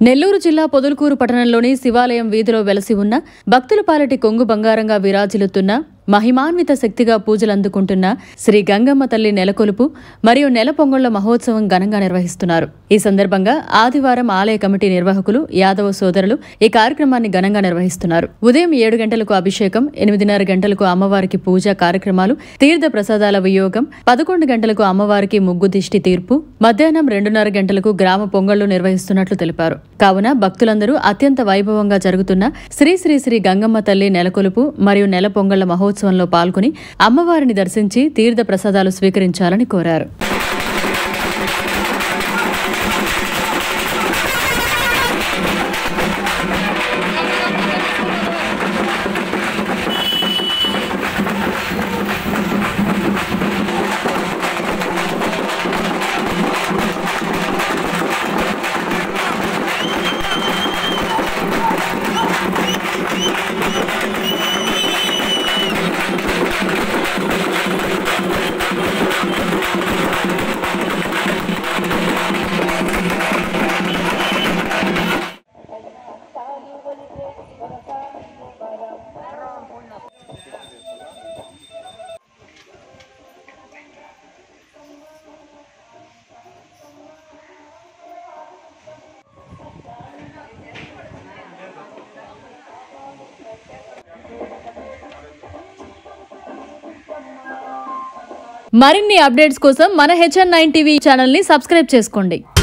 నెల్లూరు జిల్లా పొదలకూరు పట్టణంలోని శివాలయం వీధిలో వెలసి ఉన్న భక్తుల పాలటి కొంగు బంగారంగా విరాజిల్లుతున్న మహిమాన్విత శక్తిగా పూజలు అందుకుంటున్న శ్రీ గంగమ్మ తల్లి నెలకొలుపు మరియు నెల పొంగళ్ల మహోత్సవం ఘనంగా నిర్వహిస్తున్నారు ఈ సందర్భంగా ఆదివారం ఆలయ కమిటీ నిర్వాహకులు యాదవ సోదరులు ఈ కార్యక్రమాన్ని ఘనంగా నిర్వహిస్తున్నారు ఉదయం ఏడు గంటలకు అభిషేకం ఎనిమిదిన్నర గంటలకు అమ్మవారికి పూజా కార్యక్రమాలు తీర్థ ప్రసాదాల వియోగం పదకొండు గంటలకు అమ్మవారికి ముగ్గు దిష్టి తీర్పు మధ్యాహ్నం రెండున్నర గంటలకు గ్రామ పొంగళ్లు నిర్వహిస్తున్నట్లు తెలిపారు కావున భక్తులందరూ అత్యంత వైభవంగా జరుగుతున్న శ్రీ శ్రీ శ్రీ గంగమ్మ తల్లి నెలకొలుపు మరియు నెల పొంగళ్ల మహోత్సవంలో పాల్గొని అమ్మవారిని దర్శించి తీర్థ ప్రసాదాలు స్వీకరించాలని కోరారు మరిన్ని అప్డేట్స్ కోసం మన హెచ్ఎన్ నైన్ టీవీ ఛానల్ని సబ్స్క్రైబ్ చేసుకోండి